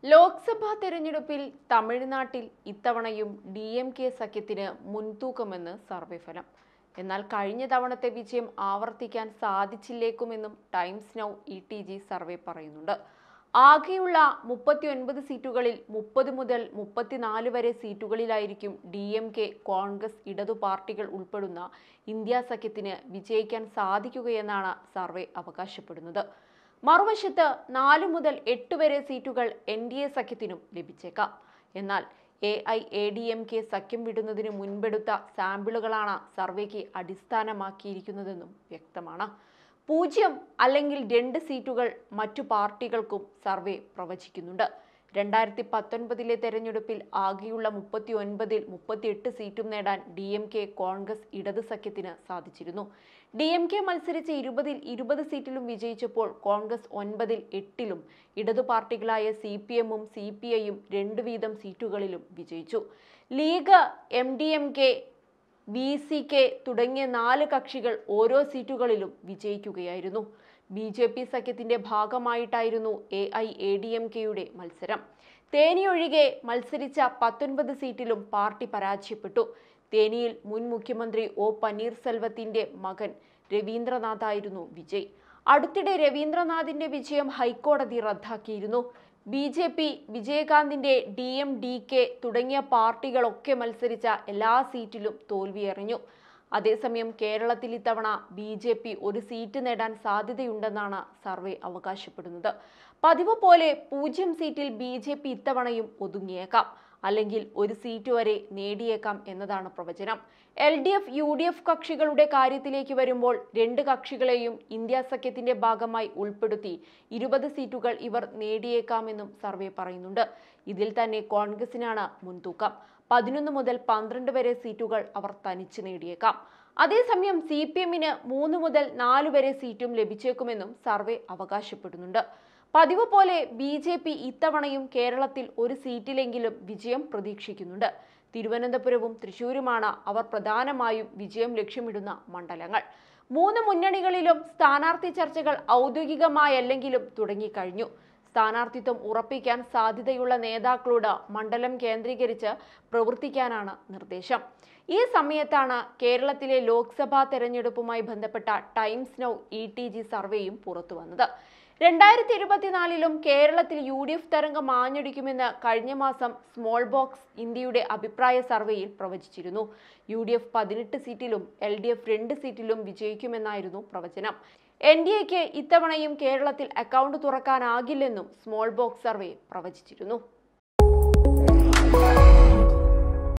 ലോക്സഭാ തെരഞ്ഞെടുപ്പിൽ തമിഴ്നാട്ടിൽ ഇത്തവണയും ഡി എം കെ സഖ്യത്തിന് മുൻതൂക്കമെന്ന് സർവേ ഫലം എന്നാൽ കഴിഞ്ഞ തവണത്തെ വിജയം ആവർത്തിക്കാൻ സാധിച്ചില്ലേക്കുമെന്നും Times Now E T G survey പറയുന്നുണ്ട് ആകെയുള്ള മുപ്പത്തിയൊൻപത് സീറ്റുകളിൽ മുപ്പത് മുതൽ മുപ്പത്തിനാല് വരെ സീറ്റുകളിലായിരിക്കും ഡി എം കെ കോൺഗ്രസ് ഇടതു പാർട്ടികൾ ഉൾപ്പെടുന്ന ഇന്ത്യ സഖ്യത്തിന് വിജയിക്കാൻ സാധിക്കുകയെന്നാണ് സർവേ അവകാശപ്പെടുന്നത് മറുവശത്ത് നാല് മുതൽ എട്ട് വരെ സീറ്റുകൾ എൻ ഡി എ സഖ്യത്തിനും ലഭിച്ചേക്കാം എന്നാൽ A I A D M K സഖ്യം വിടുന്നതിന് മുൻപെടുത്ത സാമ്പിളുകളാണ് സർവേക്ക് അടിസ്ഥാനമാക്കിയിരിക്കുന്നതെന്നും വ്യക്തമാണ് പൂജ്യം അല്ലെങ്കിൽ രണ്ട് സീറ്റുകൾ മറ്റു പാർട്ടികൾക്കും സർവേ പ്രവചിക്കുന്നുണ്ട് രണ്ടായിരത്തി പത്തൊൻപതിലെ തെരഞ്ഞെടുപ്പിൽ ആകെയുള്ള മുപ്പത്തി ഒൻപതിൽ മുപ്പത്തിയെട്ട് സീറ്റും നേടാൻ ഡി എം കെ കോൺഗ്രസ് ഇടത് സഖ്യത്തിന് സാധിച്ചിരുന്നു ഡി എം കെ മത്സരിച്ച ഇരുപതിൽ ഇരുപത് സീറ്റിലും വിജയിച്ചപ്പോൾ കോൺഗ്രസ് ഒൻപതിൽ എട്ടിലും ഇടതു പാർട്ടികളായ സി പി എമ്മും സി പി ഐയും രണ്ട് വീതം സീറ്റുകളിലും വിജയിച്ചു league M D M K B C K തുടങ്ങിയ നാല് കക്ഷികൾ ഓരോ സീറ്റുകളിലും വിജയിക്കുകയായിരുന്നു ബി ജെ പി സഖ്യത്തിന്റെ ഭാഗമായിട്ടായിരുന്നു A I A D M കെയുടെ മത്സരം തേനിയൊഴികെ മത്സരിച്ച പത്തൊൻപത് സീറ്റിലും പാർട്ടി പരാജയപ്പെട്ടു തേനിയിൽ മുൻ മുഖ്യമന്ത്രി ഒ പന്നീർസെൽവത്തിന്റെ മകൻ രവീന്ദ്രനാഥായിരുന്നു വിജയ് അടുത്തിടെ രവീന്ദ്രനാഥിന്റെ വിജയം ഹൈക്കോടതി റദ്ദാക്കിയിരുന്നു ബി ജെ പി വിജയകാന്തിന്റെ ഡി എം ഡി കെ തുടങ്ങിയ പാർട്ടികളൊക്കെ മത്സരിച്ച എല്ലാ സീറ്റിലും തോൽവിയെറിഞ്ഞു അതേസമയം കേരളത്തിൽ ഇത്തവണ ബി ജെ പി ഒരു സീറ്റ് നേടാൻ സാധ്യതയുണ്ടെന്നാണ് സർവേ അവകാശപ്പെടുന്നത് പതിവ് പോലെ പൂജ്യം സീറ്റിൽ ബി ജെ പി ഇത്തവണയും ഒതുങ്ങിയേക്കാം അല്ലെങ്കിൽ ഒരു സീറ്റ് വരെ നേടിയേക്കാം എന്നതാണ് പ്രവചനം L D F U D F കക്ഷികളുടെ കാര്യത്തിലേക്ക് വരുമ്പോൾ രണ്ട് കക്ഷികളെയും ഇന്ത്യ സഖ്യത്തിന്റെ ഭാഗമായി ഉൾപ്പെടുത്തി ഇരുപത് സീറ്റുകൾ ഇവർ നേടിയേക്കാമെന്നും സർവേ പറയുന്നുണ്ട് ഇതിൽ തന്നെ കോൺഗ്രസിനാണ് മുൻതൂക്കം പതിനൊന്ന് മുതൽ പന്ത്രണ്ട് വരെ സീറ്റുകൾ അവർ തനിച്ച് നേടിയേക്കാം അതേസമയം സി പി എമ്മിന് മൂന്ന് മുതൽ നാല് വരെ സീറ്റും ലഭിച്ചേക്കുമെന്നും സർവേ അവകാശപ്പെടുന്നുണ്ട് പതിവ് പോലെ ബി ജെ പി ഇത്തവണയും കേരളത്തിൽ ഒരു സീറ്റിലെങ്കിലും വിജയം പ്രതീക്ഷിക്കുന്നുണ്ട് തിരുവനന്തപുരവും തൃശൂരുമാണ് അവർ പ്രധാനമായും വിജയം ലക്ഷ്യമിടുന്ന മണ്ഡലങ്ങൾ മൂന്ന് മുന്നണികളിലും സ്ഥാനാർത്ഥി ചർച്ചകൾ ഔദ്യോഗികമായല്ലെങ്കിലും തുടങ്ങിക്കഴിഞ്ഞു സ്ഥാനാർത്ഥിത്വം ഉറപ്പിക്കാൻ സാധ്യതയുള്ള നേതാക്കളോട് മണ്ഡലം കേന്ദ്രീകരിച്ച് പ്രവർത്തിക്കാനാണ് നിർദ്ദേശം ഈ സമയത്താണ് കേരളത്തിലെ ലോക്സഭാ തെരഞ്ഞെടുപ്പുമായി ബന്ധപ്പെട്ട Times Now E T G സർവേയും പുറത്തുവന്നത് രണ്ടായിരത്തി ഇരുപത്തിനാലിലും കേരളത്തിൽ യു ഡി എഫ് തരംഗം ആഞ്ഞടിക്കുമെന്ന് കഴിഞ്ഞ മാസം സ്മോൾ ബോക്സ് ഇന്ത്യയുടെ അഭിപ്രായ സർവേയിൽ പ്രവചിച്ചിരുന്നു യു ഡി എഫ് പതിനെട്ട് സീറ്റിലും എൽ ഡി എഫ് രണ്ട് സീറ്റിലും വിജയിക്കുമെന്നായിരുന്നു പ്രവചനം എൻ ഡി എക്ക് ഇത്തവണയും കേരളത്തിൽ അക്കൗണ്ട് തുറക്കാനാകില്ലെന്നും സ്മോൾ ബോക്സ് സർവേ പ്രവചിച്ചിരുന്നു